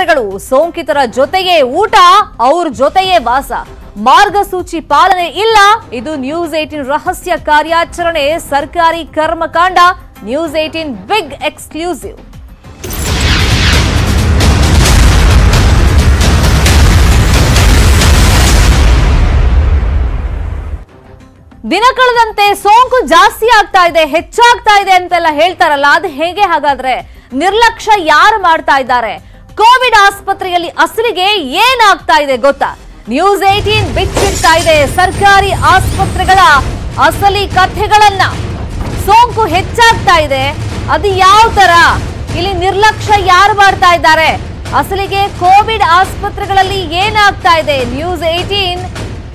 ಆಸ್ಪತ್ರೆಗಳು ಸೋಂಕಿತರ ಜೊತೆಗೆ ಊಟ ಅವ್ರ ಜೊತೆಯೇ ವಾಸ ಮಾರ್ಗಸೂಚಿ ಪಾಲನೆ ಇಲ್ಲ ಇದು ನ್ಯೂಸ್ ಏಟೀನ್ ರಹಸ್ಯ ಕಾರ್ಯಾಚರಣೆ ಸರ್ಕಾರಿ ಕರ್ಮಕಾಂಡ ನ್ಯೂಸ್ ಏಟೀನ್ ಬಿಗ್ ಎಕ್ಸ್ಕ್ಲೂಸಿವ್ ದಿನ ಕಳೆದಂತೆ ಸೋಂಕು ಜಾಸ್ತಿ ಆಗ್ತಾ ಇದೆ ಹೆಚ್ಚಾಗ್ತಾ ಇದೆ ಅಂತೆಲ್ಲ ಹೇಳ್ತಾರಲ್ಲ ಅದು ಹೇಗೆ ಹಾಗಾದ್ರೆ ನಿರ್ಲಕ್ಷ್ಯ ಯಾರು ಮಾಡ್ತಾ ಇದ್ದಾರೆ ಕೋವಿಡ್ ಆಸ್ಪತ್ರೆಯಲ್ಲಿ ಅಸಲಿಗೆ ಏನಾಗ್ತಾ ಇದೆ ಗೊತ್ತಾ ನ್ಯೂಸ್ ಏಟೀನ್ ಬಿಚ್ಚಿಡ್ತಾ ಇದೆ ಸರ್ಕಾರಿ ಆಸ್ಪತ್ರೆಗಳ ಅಸಲಿ ಕಥೆಗಳನ್ನ ಸೋಂಕು ಹೆಚ್ಚಾಗ್ತಾ ಇದೆ ಅದು ಯಾವ ತರ ಇಲ್ಲಿ ನಿರ್ಲಕ್ಷ್ಯ ಯಾರು ಮಾಡ್ತಾ ಇದ್ದಾರೆ ಅಸಲಿಗೆ ಕೋವಿಡ್ ಆಸ್ಪತ್ರೆಗಳಲ್ಲಿ ಏನಾಗ್ತಾ ಇದೆ ನ್ಯೂಸ್ ಏಟೀನ್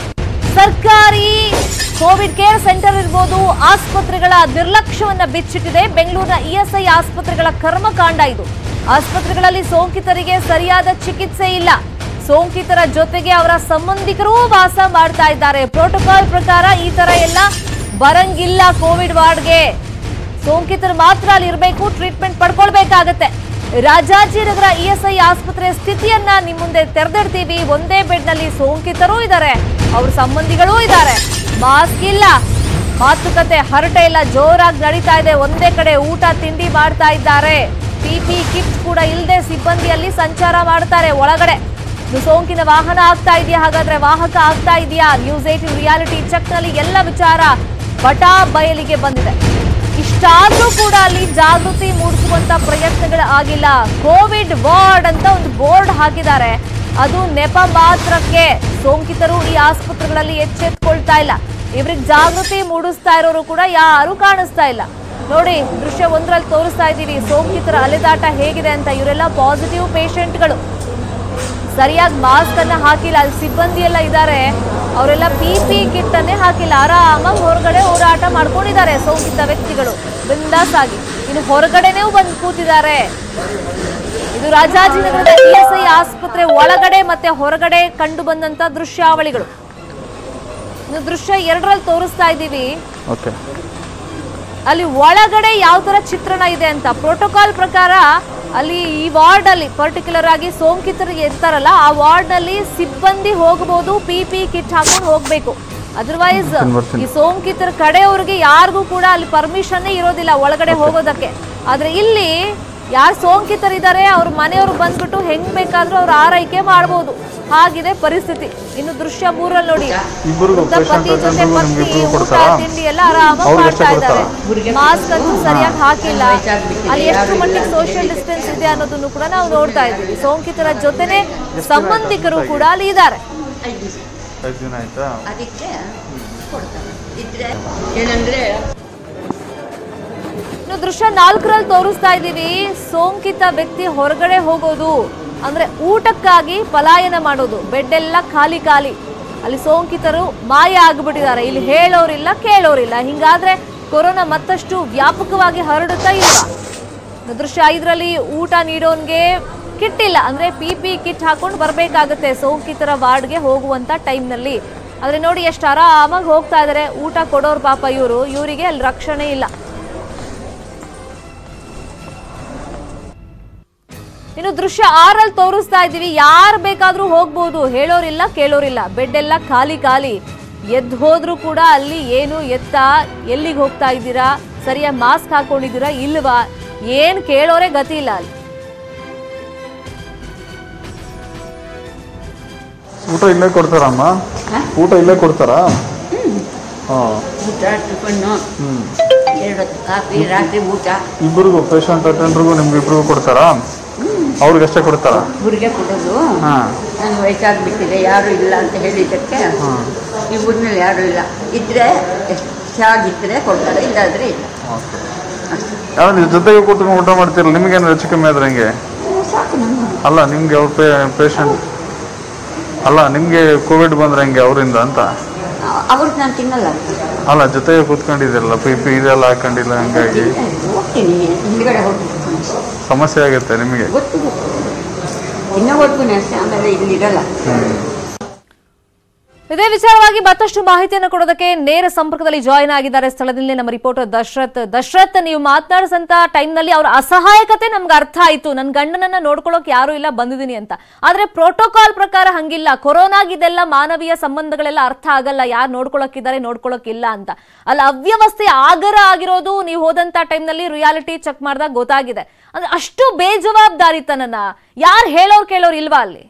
ಸರ್ಕಾರಿ ಕೋವಿಡ್ ಕೇರ್ ಸೆಂಟರ್ ಇರ್ಬೋದು ಆಸ್ಪತ್ರೆಗಳ ನಿರ್ಲಕ್ಷ್ಯವನ್ನ ಬಿಚ್ಚಿಟ್ಟಿದೆ ಬೆಂಗಳೂರಿನ ಇಎಸ್ಐ ಆಸ್ಪತ್ರೆಗಳ ಕರ್ಮಕಾಂಡ ಇದು ಆಸ್ಪತ್ರೆಗಳಲ್ಲಿ ಸೋಂಕಿತರಿಗೆ ಸರಿಯಾದ ಚಿಕಿತ್ಸೆ ಇಲ್ಲ ಸೋಂಕಿತರ ಜೊತೆಗೆ ಅವರ ಸಂಬಂಧಿಕರೂ ವಾಸ ಮಾಡ್ತಾ ಇದ್ದಾರೆ ಪ್ರೋಟೋಕಾಲ್ ಪ್ರಕಾರ ಈ ತರ ಎಲ್ಲ ಬರಂಗಿಲ್ಲ ಕೋವಿಡ್ ವಾರ್ಡ್ಗೆ ಸೋಂಕಿತರು ಮಾತ್ರ ಅಲ್ಲಿ ಇರಬೇಕು ಟ್ರೀಟ್ಮೆಂಟ್ ಪಡ್ಕೊಳ್ಬೇಕಾಗತ್ತೆ ರಾಜಾಜಿನಗರ ಇಎಸ್ಐ ಆಸ್ಪತ್ರೆ ಸ್ಥಿತಿಯನ್ನ ನಿಮ್ ಮುಂದೆ ತೆರೆದಿಡ್ತೀವಿ ಒಂದೇ ಬೆಡ್ ನಲ್ಲಿ ಸೋಂಕಿತರೂ ಇದ್ದಾರೆ ಅವ್ರ ಸಂಬಂಧಿಗಳೂ ಇದ್ದಾರೆ ಮಾಸ್ಕ್ ಇಲ್ಲ ಮಾತುಕತೆ ಹರಟೆ ಎಲ್ಲ ಜೋರಾಗಿ ನಡೀತಾ ಇದೆ ಒಂದೇ ಕಡೆ ಊಟ ತಿಂಡಿ ಮಾಡ್ತಾ ಇದ್ದಾರೆ ಪಿಪಿ ಕಿಟ್ ಕೂಡ ಇಲ್ಲದೆ ಸಿಬ್ಬಂದಿಯಲ್ಲಿ ಸಂಚಾರ ಮಾಡ್ತಾರೆ ಒಳಗಡೆ ಇದು ಸೋಂಕಿನ ವಾಹನ ಆಗ್ತಾ ಇದೆಯಾ ಹಾಗಾದ್ರೆ ವಾಹಕ ಆಗ್ತಾ ಇದೆಯಾ ನ್ಯೂಸ್ ಏಟಿನ್ ರಿಯಾಲಿಟಿ ಚೆಕ್ ನಲ್ಲಿ ಎಲ್ಲ ವಿಚಾರ ಬಟಾ ಬಯಲಿಗೆ ಬಂದಿದೆ ಇಷ್ಟಾದ್ರೂ ಕೂಡ ಅಲ್ಲಿ ಜಾಗೃತಿ ಮೂಡಿಸುವಂತ ಪ್ರಯತ್ನಗಳು ಆಗಿಲ್ಲ ಕೋವಿಡ್ ವಾರ್ಡ್ ಅಂತ ಒಂದು ಬೋರ್ಡ್ ಹಾಕಿದ್ದಾರೆ ಅದು ನೆಪ ಮಾತ್ರಕ್ಕೆ ಸೋಂಕಿತರು ಈ ಆಸ್ಪತ್ರೆಗಳಲ್ಲಿ ಎಚ್ಚೆತ್ಕೊಳ್ತಾ ಇಲ್ಲ ಇವ್ರಿಗೆ ಜಾಗೃತಿ ಮೂಡಿಸ್ತಾ ಇರೋರು ಕೂಡ ಯಾರು ಕಾಣಿಸ್ತಾ ಇಲ್ಲ ನೋಡಿ ದೃಶ್ಯ ಒಂದರಲ್ಲಿ ತೋರಿಸ್ತಾ ಇದ್ದೀವಿ ಸೋಂಕಿತರ ಅಲೆದಾಟ ಹೇಗಿದೆ ಅಂತ ಇವರೆಲ್ಲ ಪಾಸಿಟಿವ್ ಪೇಷಂಟ್ಗಳು ಸರಿಯಾಗಿ ಮಾಸ್ಕ್ ಅನ್ನ ಹಾಕಿಲ್ಲ ಅಲ್ಲಿ ಸಿಬ್ಬಂದಿ ಎಲ್ಲ ಇದ್ದಾರೆ ಅವರೆಲ್ಲ ಪಿ ಪಿ ಕಿಟ್ ಅನ್ನೇ ಹಾಕಿಲ್ಲ ಆರಾಮಾಗಿ ಹೊರಗಡೆ ಹೋರಾಟ ಮಾಡ್ಕೊಂಡಿದ್ದಾರೆ ಸೋಂಕಿತ ವ್ಯಕ್ತಿಗಳು ಬಿಂದಾಸ್ ಆಗಿ ಇನ್ನು ಹೊರಗಡೆನೇ ಬಂದು ಕೂತಿದ್ದಾರೆ ಇದು ರಾಜಾಜಿನಗರದ ಇಎಸ್ಐ ಆಸ್ಪತ್ರೆ ಒಳಗಡೆ ಮತ್ತೆ ಹೊರಗಡೆ ಕಂಡು ಬಂದಂತ ದೃಶ್ಯಾವಳಿಗಳು ಇನ್ನು ದೃಶ್ಯ ಎರಡರಲ್ಲಿ ತೋರಿಸ್ತಾ ಇದ್ದೀವಿ ಓಕೆ ಅಲ್ಲಿ ಒಳಗಡೆ ಯಾವ ತರ ಚಿತ್ರಣ ಇದೆ ಅಂತ ಪ್ರೋಟೋಕಾಲ್ ಪ್ರಕಾರ ಅಲ್ಲಿ ಈ ವಾರ್ಡ್ ಅಲ್ಲಿ ಪರ್ಟಿಕ್ಯುಲರ್ ಆಗಿ ಸೋಂಕಿತರಿಗೆ ಇರ್ತಾರಲ್ಲ ಆ ವಾರ್ಡ್ ನಲ್ಲಿ ಸಿಬ್ಬಂದಿ ಹೋಗಬಹುದು ಪಿ ಪಿ ಕಿಟ್ ಹಾಕೊಂಡು ಹೋಗ್ಬೇಕು ಅದರ್ವೈಸ್ ಬರ್ತೀನಿ. ಈ ಸೋಂಕಿತರ ಕಡೆಯವ್ರಿಗೆ ಯಾರಿಗೂ ಕೂಡ ಅಲ್ಲಿ ಪರ್ಮಿಷನ್ ಇರೋದಿಲ್ಲ ಒಳಗಡೆ ಹೋಗೋದಕ್ಕೆ ಆದ್ರೆ ಇಲ್ಲಿ ಯಾರು ಸೋಂಕಿತರಿದ್ದಾರೆ ಅವ್ರ ಮನೆಯವರು ಬಂದ್ಬಿಟ್ಟು ಹೆಂಗ್ ಬೇಕಾದ್ರೂ ಅವ್ರ ಆರೈಕೆ ಮಾಡಬಹುದು ಹಾಗಿದೆ ಪರಿಸ್ಥಿತಿ ಇನ್ನು ದೃಶ್ಯ ಮೂರಲ್ಲಿ ನೋಡಿ ಇಬ್ಬರಿಗೂ ವೃದ್ಧ patient ಪತಿ ಜೊತೆ ಅಟೆಂಡರ್ಗೂ ಪತ್ನಿ ನಿಮ್ಗೆ ಇಬ್ರಿಗೂ ಊಟ ಕೊಡ್ತಾರಾ? ತಿಂಡಿ ಎಲ್ಲ ಆರಾಮಾಗಿ ಅವ್ರಿಗೆ ಅಷ್ಟೇ ಮಾಡ್ತಾ ಇದ್ದಾರೆ ಮಾಸ್ಕ್ ಅಂತೂ ಸರಿಯಾಗಿ ಹಾಕಿಲ್ಲ ಅಲ್ಲಿ ಎಷ್ಟು ಮಟ್ಟಿಗೆ ಸೋಷಿಯಲ್ ಡಿಸ್ಟೆನ್ಸ್ ಇದೆ ಅನ್ನೋದನ್ನು ಕೂಡ ನಾವು ನೋಡ್ತಾ ಇದ್ದೀವಿ ಸೋಂಕಿತರ ಜೊತೆನೆ ಸಂಬಂಧಿಕರು ಕೂಡ ಅಲ್ಲಿ ಇದ್ದಾರೆ ಐದು ದಿನ ಆಯ್ತಾ ಅದಕ್ಕೆ ಕೊಡ್ತಾರೆ ಇದ್ರೆ ಏನಂದ್ರೆ ಇನ್ನು ದೃಶ್ಯ ನಾಲ್ಕರಲ್ಲಿ ತೋರಿಸ್ತಾ ಇದ್ದೀವಿ ಸೋಂಕಿತ ವ್ಯಕ್ತಿ ಹೊರಗಡೆ ಹೋಗೋದು ಅಂದ್ರೆ ಊಟಕ್ಕಾಗಿ ಪಲಾಯನ ಮಾಡೋದು ಬೆಡ್ ಎಲ್ಲ ಖಾಲಿ ಖಾಲಿ ಅಲ್ಲಿ ಸೋಂಕಿತರು ಮಾಯ ಆಗ್ಬಿಟ್ಟಿದ್ದಾರೆ ಇಲ್ಲಿ ಹೇಳೋರಿಲ್ಲ ಕೇಳೋರಿಲ್ಲ ಹಿಂಗಾದ್ರೆ ಕೊರೋನಾ ಮತ್ತಷ್ಟು ವ್ಯಾಪಕವಾಗಿ ಹರಡುತ್ತಾ ಇಲ್ವಾ ಇನ್ನು ದೃಶ್ಯ ಐದರಲ್ಲಿ ಊಟ ನೀಡೋನ್ಗೆ ಕಿಟ್ ಇಲ್ಲ ಅಂದ್ರೆ ಪಿ ಪಿ ಕಿಟ್ ಹಾಕೊಂಡು ಬರ್ಬೇಕಾಗತ್ತೆ ಸೋಂಕಿತರ ವಾರ್ಡ್ಗೆ ಹೋಗುವಂತ ಟೈಮ್ನಲ್ಲಿ ಆದ್ರೆ ನೋಡಿ ಎಷ್ಟು ಆರಾಮಾಗಿ ಹೋಗ್ತಾ ಇದಾರೆ ಊಟ ಕೊಡೋರು ಪಾಪ ಇವರು ಇವರಿಗೆ ಅಲ್ಲಿ ರಕ್ಷಣೆ ಇಲ್ಲ ಇನ್ನು ದೃಶ್ಯ ಆರಲ್ಲಿ ತೋರಿಸ್ತಾ ಇದ್ದೀವಿ ಯಾರು ಬೇಕಾದ್ರೂ ಹೋಗ್ಬೋದು ಹೇಳೋರಿಲ್ಲ ಕೇಳೋರಿಲ್ಲ ಬೆಡ್ ಎಲ್ಲ ಖಾಲಿ ಖಾಲಿ ಎದ್ದು ಹೋದ್ರೂ ಕೂಡ ಅಲ್ಲಿ ಏನು ಎತ್ತ ಎಲ್ಲಿಗೆ ಹೋಗ್ತಾ ಇದ್ದೀರಾ ಸರಿಯಾಗಿ ಮಾಸ್ಕ್ ಹಾಕೊಂಡಿದ್ದೀರಾ ಇಲ್ವಾ ಏನ್ ಕೇಳೋರೆ ಗತಿ ಇಲ್ಲ ಅಲ್ಲಿ ಊಟ ಇಲ್ಲೇ ಕೊಡ್ತಾರಮ್ಮ ಊಟ ಇಲ್ಲೇ ಕೊಡ್ತಾರಾ ಹಾಂ ಊಟ ಟಿಫನ್ನು ಹ್ಞೂ ಎರಡು ಹೊತ್ತು ಕಾಫಿ ರಾತ್ರಿ ಊಟ ಇಬ್ಬರಿಗೂ ಪೇಷಂಟ್ ಅಟೆಂಡ್ರಿಗೂ ನಿಮ್ಗೆ ಇಬ್ರಿಗೂ ಕೊಡ್ತಾರಾ ಅವ್ರಿಗೆ ಅಷ್ಟೇ ಕೊಡ್ತಾರಾ ಇಬ್ಬರಿಗೆ ಕೊಡೋದು ಹಾಂ ನನಗೆ ವಯಸ್ಸಾಗ್ಬಿಟ್ಟಿದೆ ಯಾರು ಇಲ್ಲ ಅಂತ ಹೇಳಿದ್ದಕ್ಕೆ ಹಾಂ ಇಬ್ಬರಲ್ಲಿ ಯಾರು ಇಲ್ಲ ಇದ್ರೆ ಎಷ್ಟು ಚೆನ್ನಾಗಿದ್ರೆ ಕೊಡ್ತಾರೆ ಇಲ್ಲಾದ್ರೆ ಇಲ್ಲ ಓಕೆ ಯಾವ ನೀವು ಜೊತೆಗೆ ಕೂತ್ಕೊಂಡು ಊಟ ಮಾಡ್ತೀರಲ್ಲ ನಿಮ್ಗೇನು ಹೆಚ್ಚು ಕಮ್ಮಿ ಆದ್ರೆ ಹೆಂಗೆ ಸಾಕು ನಮ್ಗೆ ಅಲ್ಲ ನಿಮ್ಗೆ ಅವ್ರ ಪೇ ಪೇಷಂಟ್ ಅಲ್ಲ ನಿಮ್ಗೆ ಕೋವಿಡ್ ಬಂದ್ರೆ ಹೆಂಗೆ ಅವರಿಂದ ಅಂತ ಅವ್ರಿಗೆ ನಾನು ತಿನ್ನಲ್ಲ ಅಲ್ಲ ಜೊತೆಗೆ ಕೂತ್ಕೊಂಡಿದ್ದೀರಲ್ಲ ಪಿ ಪಿ ಇದೆಲ್ಲ ಹಾಕೊಂಡಿಲ್ಲ ಹಂಗಾಗಿ ಹೋಗ್ತೀನಿ ಹಿಂದ್ಗಡೆ ಹೋಗ್ತೀನಿ ಸಮಸ್ಯೆ ಆಗುತ್ತೆ ನಿಮಗೆ ಗೊತ್ತು ಗೊತ್ತು ಇನ್ನೂ ಹೋಗ್ತೀನಿ ಅಷ್ಟೇ ಆಮೇಲೆ ಇಲ್ಲಿರಲ್ಲ ಇದೇ ವಿಚಾರವಾಗಿ ಮತ್ತಷ್ಟು ಮಾಹಿತಿಯನ್ನು ಕೊಡೋದಕ್ಕೆ ನೇರ ಸಂಪರ್ಕದಲ್ಲಿ ಜಾಯಿನ್ ಆಗಿದ್ದಾರೆ ಸ್ಥಳದಲ್ಲಿ ನಮ್ಮ ರಿಪೋರ್ಟರ್ ದಶರಥ್ ದಶರಥ್ ನೀವು ಮಾತನಾಡಿಸಂತ ಟೈಮ್ನಲ್ಲಿ ಅವರ ಅಸಹಾಯಕತೆ ನಮ್ಗೆ ಅರ್ಥ ಆಯ್ತು ನನ್ನ ಗಂಡನನ್ನ ನೋಡ್ಕೊಳ್ಳೋಕೆ ಯಾರು ಇಲ್ಲ ಬಂದಿದ್ದೀನಿ ಅಂತ ಆದ್ರೆ ಪ್ರೋಟೋಕಾಲ್ ಪ್ರಕಾರ ಹಂಗಿಲ್ಲ ಕೊರೋನಾಗಿದೆಲ್ಲ ಮಾನವೀಯ ಸಂಬಂಧಗಳೆಲ್ಲ ಅರ್ಥ ಆಗಲ್ಲ ಯಾರು ನೋಡ್ಕೊಳ್ಳೋಕಿದ್ದಾರೆ ನೋಡ್ಕೊಳ್ಳೋಕಿಲ್ಲ ಅಂತ ಅಲ್ಲ ಅವ್ಯವಸ್ಥೆ ಆಗರ ಆಗಿರೋದು ನೀವು ಹೋದಂತ ಟೈಮ್ನಲ್ಲಿ ರಿಯಾಲಿಟಿ ಚೆಕ್ ಮಾಡಿದಾಗ ಗೊತ್ತಾಗಿದೆ ಅಂದ್ರೆ ಅಷ್ಟು ಬೇಜವಾಬ್ದಾರಿತನನ ಯಾರು ಹೇಳೋರು ಕೇಳೋರು ಇಲ್ವಾ ಅಲ್ಲಿ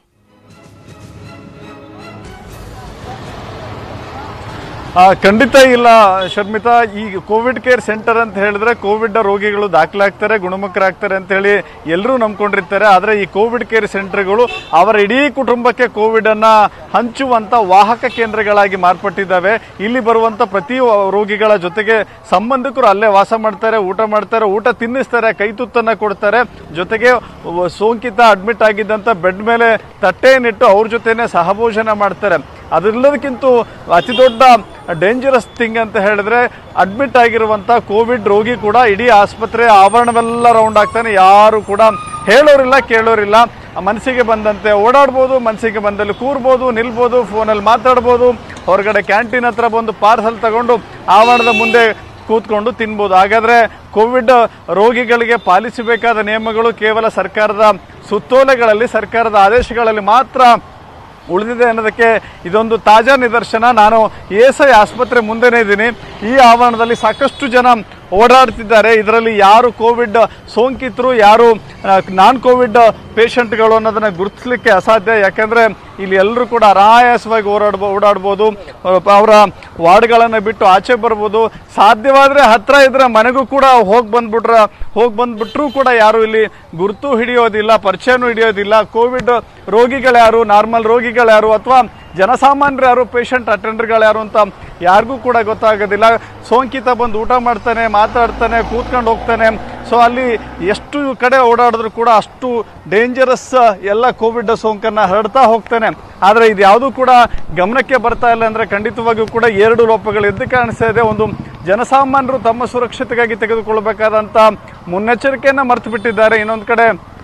ಆ, ಖಂಡಿತ ಇಲ್ಲ ಶರ್ಮಿತಾ ಈ ಕೋವಿಡ್ ಕೇರ್ ಸೆಂಟರ್ ಅಂತ ಹೇಳಿದ್ರೆ ಕೋವಿಡ್ ರೋಗಿಗಳು ದಾಖಲಾಗ್ತಾರೆ ಗುಣಮುಖರಾಗ್ತಾರೆ ಅಂತ ಹೇಳಿ ಎಲ್ಲರೂ ನಂಬ್ಕೊಂಡಿರ್ತಾರೆ ಆದರೆ ಈ ಕೋವಿಡ್ ಕೇರ್ ಸೆಂಟರ್ಗಳು ಅವರ ಇಡೀ ಕುಟುಂಬಕ್ಕೆ ಕೋವಿಡ್ ಅನ್ನ ಹಂಚುವಂತ ವಾಹಕ ಕೇಂದ್ರಗಳಾಗಿ ಮಾರ್ಪಟ್ಟಿದ್ದಾವೆ ಇಲ್ಲಿ ಬರುವಂತ ಪ್ರತಿ ರೋಗಿಗಳ ಜೊತೆಗೆ ಸಂಬಂಧಿಕರು ಅಲ್ಲೇ ವಾಸ ಮಾಡ್ತಾರೆ ಊಟ ಮಾಡ್ತಾರೆ ಊಟ ತಿನ್ನಿಸ್ತಾರೆ ಕೈ ತುತ್ತನ್ನ ಕೊಡ್ತಾರೆ ಜೊತೆಗೆ ವ- ಸೋಂಕಿತ ಅಡ್ಮಿಟ್ ಆಗಿದ್ದಂತ ಬೆಡ್ ಮೇಲೆ ತಟ್ಟೆಯನ್ನಿಟ್ಟು ಅವ್ರ ಜೊತೆನೆ ಸಹಭೋಜನ ಮಾಡ್ತಾರೆ ಅದೆಲ್ಲದಕ್ಕಿಂತ ಅತಿ ದೊಡ್ಡ ಡೇಂಜರಸ್ ಥಿಂಗ್ ಅಂತ ಹೇಳಿದ್ರೆ ಅಡ್ಮಿಟ್ ಆಗಿರುವಂತ ಕೋವಿಡ್ ರೋಗಿ ಕೂಡ ಇಡೀ ಆಸ್ಪತ್ರೆ ಆವರಣವೆಲ್ಲ ರೌಂಡ್ ಆಗ್ತಾನೆ ಯಾರು ಕೂಡ ಹೇಳೋರಿಲ್ಲ ಕೇಳೋರಿಲ್ಲ ಮನಸ್ಸಿಗೆ ಬಂದಂತೆ ಓಡಾಡ್ಬೋದು ಮನಸ್ಸಿಗೆ ಬಂದಲ್ಲಿ ಕೂರ್ಬೋದು ನಿಲ್ಬೋದು ಫೋನಲ್ಲಿ ಮಾತಾಡ್ಬೋದು ಹೊರಗಡೆ ಕ್ಯಾಂಟೀನ್ ಹತ್ರ ಬಂದು ಪಾರ್ಸಲ್ ತಗೊಂಡು ಆವರಣದ ಮುಂದೆ ಕೂತ್ಕೊಂಡು ತಿನ್ಬೋದು ಹಾಗಾದ್ರೆ ಕೋವಿಡ್ ರೋಗಿಗಳಿಗೆ ಪಾಲಿಸಬೇಕಾದ ನಿಯಮಗಳು ಕೇವಲ ಸರ್ಕಾರದ ಸುತ್ತೋಲೆಗಳಲ್ಲಿ ಸರ್ಕಾರದ ಆದೇಶಗಳಲ್ಲಿ ಮಾತ್ರ ಉಳಿದಿದೆ ಅನ್ನೋದಕ್ಕೆ ಇದೊಂದು ತಾಜಾ ನಿದರ್ಶನ ನಾನು ಎಸ್ ಐ ಆಸ್ಪತ್ರೆ ಮುಂದೆನೇ ಇದ್ದೀನಿ ಈ ಆವರಣದಲ್ಲಿ ಸಾಕಷ್ಟು ಜನ ಓಡಾಡ್ತಿದ್ದಾರೆ ಇದರಲ್ಲಿ ಯಾರು ಕೋವಿಡ್ ಸೋಂಕಿತರು ಯಾರು ನಾನ್ ಕೋವಿಡ್ ಪೇಷಂಟ್ಗಳು ಅನ್ನೋದನ್ನ ಗುರುತಿಸ್ಲಿಕ್ಕೆ ಅಸಾಧ್ಯ ಯಾಕಂದ್ರೆ ಇಲ್ಲಿ ಎಲ್ಲರೂ ಕೂಡ ಅನಾಯಾಸವಾಗಿ ಓಡಾಡ್ಬೋ ಓಡಾಡ್ಬೋದು ಅವರ ವಾರ್ಡ್ಗಳನ್ನು ಬಿಟ್ಟು ಆಚೆ ಬರ್ಬೋದು ಸಾಧ್ಯವಾದ್ರೆ ಹತ್ರ ಇದ್ರೆ ಮನೆಗೂ ಕೂಡ ಹೋಗಿ ಬಂದ್ಬಿಟ್ರ ಹೋಗಿ ಬಂದ್ಬಿಟ್ರೂ ಕೂಡ ಯಾರು ಇಲ್ಲಿ ಗುರುತು ಹಿಡಿಯೋದಿಲ್ಲ ಪರಿಚಯನೂ ಹಿಡಿಯೋದಿಲ್ಲ ಕೋವಿಡ್ ರೋಗಿಗಳು ಯಾರು ನಾರ್ಮಲ್ ರೋಗಿಗಳು ಯಾರು ಅಥವಾ ಜನಸಾಮಾನ್ಯರು ಯಾರು ಪೇಷಂಟ್ ಅಟೆಂಡರ್ಗಳು ಯಾರು ಅಂತ ಯಾರಿಗೂ ಕೂಡ ಗೊತ್ತಾಗೋದಿಲ್ಲ ಸೋಂಕಿತ ಬಂದು ಊಟ ಮಾಡ್ತಾನೆ ಮಾತಾಡ್ತಾನೆ ಕೂತ್ಕೊಂಡು ಹೋಗ್ತಾನೆ ಸೊ ಅಲ್ಲಿ ಎಷ್ಟು ಕಡೆ ಓಡಾಡಿದ್ರು ಕೂಡ ಅಷ್ಟು ಡೇಂಜರಸ್ ಎಲ್ಲ ಕೋವಿಡ್ ಸೋಂಕನ್ನು ಹರಡ್ತಾ ಹೋಗ್ತಾನೆ ಆದರೆ ಇದು ಯಾವುದೂ ಕೂಡ ಗಮನಕ್ಕೆ ಬರ್ತಾ ಇಲ್ಲ ಅಂದರೆ ಖಂಡಿತವಾಗಿಯೂ ಕೂಡ ಎರಡು ಲೋಪಗಳು ಎದ್ದು ಕಾಣಿಸ್ತಾ ಇದೆ ಒಂದು ಜನಸಾಮಾನ್ಯರು ತಮ್ಮ ಸುರಕ್ಷತೆಗಾಗಿ ತೆಗೆದುಕೊಳ್ಬೇಕಾದಂಥ ಮುನ್ನೆಚ್ಚರಿಕೆಯನ್ನು ಮರೆತು ಬಿಟ್ಟಿದ್ದಾರೆ ಇನ್ನೊಂದು ಕಡೆ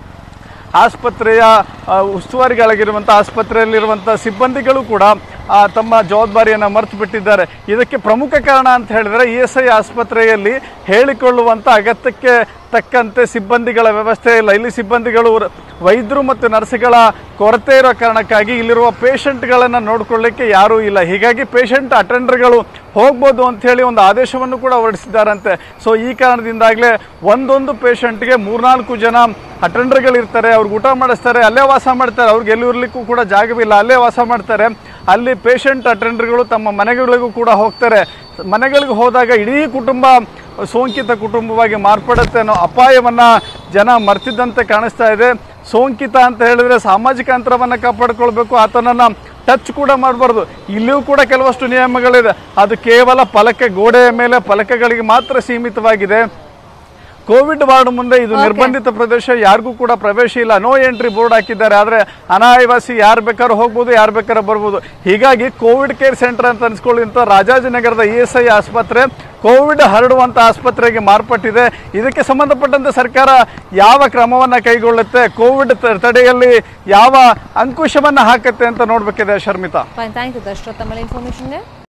ಆಸ್ಪತ್ರೆಯ ಆ, ಉಸ್ತುವಾರಿಗಳಾಗಿರುವಂಥ ಆಸ್ಪತ್ರೆಯಲ್ಲಿರುವಂಥ ಸಿಬ್ಬಂದಿಗಳು ಕೂಡ ಆ, ತಮ್ಮ ಜವಾಬ್ದಾರಿಯನ್ನು ಮರೆತು ಬಿಟ್ಟಿದ್ದಾರೆ ಇದಕ್ಕೆ ಪ್ರಮುಖ ಕಾರಣ ಅಂತ ಹೇಳಿದ್ರೆ ಇ ಎಸ್ ಐ ಆಸ್ಪತ್ರೆಯಲ್ಲಿ ಹೇಳಿಕೊಳ್ಳುವಂಥ ಅಗತ್ಯಕ್ಕೆ ತಕ್ಕಂತೆ ಸಿಬ್ಬಂದಿಗಳ ವ್ಯವಸ್ಥೆ ಇಲ್ಲ ಇಲ್ಲಿ ಸಿಬ್ಬಂದಿಗಳು ರ- ವೈದ್ಯರು ಮತ್ತು ನರ್ಸ್ಗಳ ಕೊರತೆ ಇರೋ ಕಾರಣಕ್ಕಾಗಿ ಇಲ್ಲಿರುವ ಪೇಷಂಟ್ಗಳನ್ನು ನೋಡ್ಕೊಳ್ಳಿಕ್ಕೆ ಯಾರೂ ಇಲ್ಲ ಹೀಗಾಗಿ ಪೇಷಂಟ್ ಅಟೆಂಡರ್ಗಳು ಹೋಗ್ಬೋದು ಅಂತ ಹೇಳಿ ಒಂದು ಆದೇಶವನ್ನು ಕೂಡ ಹೊರಡಿಸಿದ್ದಾರಂತೆ ಸೊ ಈ ಕಾರಣದಿಂದಾಗಲೇ ಒಂದೊಂದು ಪೇಷಂಟ್ಗೆ ಮೂರ್ನಾಲ್ಕು ಜನ ಅಟೆಂಡರ್ಗಳು ಇರ್ತಾರೆ ಅವ್ರಿಗೆ ಊಟ ಮಾಡಿಸ್ತಾರೆ ಅಲ್ಲೇ ವಾಸ ಮಾಡ್ತಾರೆ ಅವ್ರಿಗೆ ಎಲ್ಲಿ ಇರ್ಲಿಕ್ಕೂ ಕೂಡ ಜಾಗವಿಲ್ಲ ಅಲ್ಲೇ ವಾಸ ಮಾಡ್ತಾರೆ ಅಲ್ಲಿ ಪೇಷಂಟ್ ಅಟೆಂಡರ್ಗಳು ತಮ್ಮ ಮನೆಗಳಿಗೂ ಕೂಡ ಹೋಗ್ತಾರೆ ಮನೆಗಳಿಗೆ ಹೋದಾಗ ಇಡೀ ಕುಟುಂಬ ಸೋಂಕಿತ ಕುಟುಂಬವಾಗಿ ಮಾರ್ಪಡುತ್ತೆ ಅನ್ನೋ ಅಪಾಯವನ್ನ ಜನ ಮರ್ತಿದ್ದಂತೆ ಕಾಣಿಸ್ತಾ ಇದೆ ಸೋಂಕಿತ ಅಂತ ಹೇಳಿದ್ರೆ ಸಾಮಾಜಿಕ ಅಂತರವನ್ನ ಕಾಪಾಡ್ಕೊಳ್ಬೇಕು ಆತನನ್ನ ಟಚ್ ಕೂಡ ಮಾಡಬಾರ್ದು ಇಲ್ಲಿಯೂ ಕೂಡ ಕೆಲವಷ್ಟು ನಿಯಮಗಳಿದೆ ಅದು ಕೇವಲ ಫಲಕ ಗೋಡೆಯ ಮೇಲೆ ಫಲಕಗಳಿಗೆ ಮಾತ್ರ ಸೀಮಿತವಾಗಿದೆ ಕೋವಿಡ್ ವಾರ್ಡ್ ಮುಂದೆ ಇದು ನಿರ್ಬಂಧಿತ ಪ್ರದೇಶ ಯಾರಿಗೂ ಕೂಡ ಪ್ರವೇಶ ಇಲ್ಲ ನೋ ಎಂಟ್ರಿ ಬೋರ್ಡ್ ಹಾಕಿದ್ದಾರೆ ಆದ್ರೆ ಅನಾಯವಾಸಿ ಯಾರು ಬೇಕಾದ್ರೂ ಹೋಗ್ಬೋದು ಯಾರು ಬೇಕಾದ್ರೂ ಬರ್ಬೋದು ಹೀಗಾಗಿ ಕೋವಿಡ್ ಕೇರ್ ಸೆಂಟರ್ ಅಂತ ಅನ್ಸ್ಕೊಳ್ಳುವಂತ ರಾಜಾಜಿನಗರದ ಇ ಎಸ್ ಐ ಆಸ್ಪತ್ರೆ ಕೋವಿಡ್ ಹರಡುವಂತ ಆಸ್ಪತ್ರೆಗೆ ಮಾರ್ಪಟ್ಟಿದೆ ಇದಕ್ಕೆ ಸಂಬಂಧಪಟ್ಟಂತೆ ಸರ್ಕಾರ ಯಾವ ಕ್ರಮವನ್ನ ಕೈಗೊಳ್ಳುತ್ತೆ ಕೋವಿಡ್ ತ- ತಡೆಯಲ್ಲಿ ಯಾವ ಅಂಕುಶವನ್ನ ಹಾಕತ್ತೆ ಅಂತ ನೋಡ್ಬೇಕಿದೆ Sharmita fine thank you Dasharath ತಮ್ಮ ಇನ್ಫಾರ್ಮೇಶನ್ಗೆ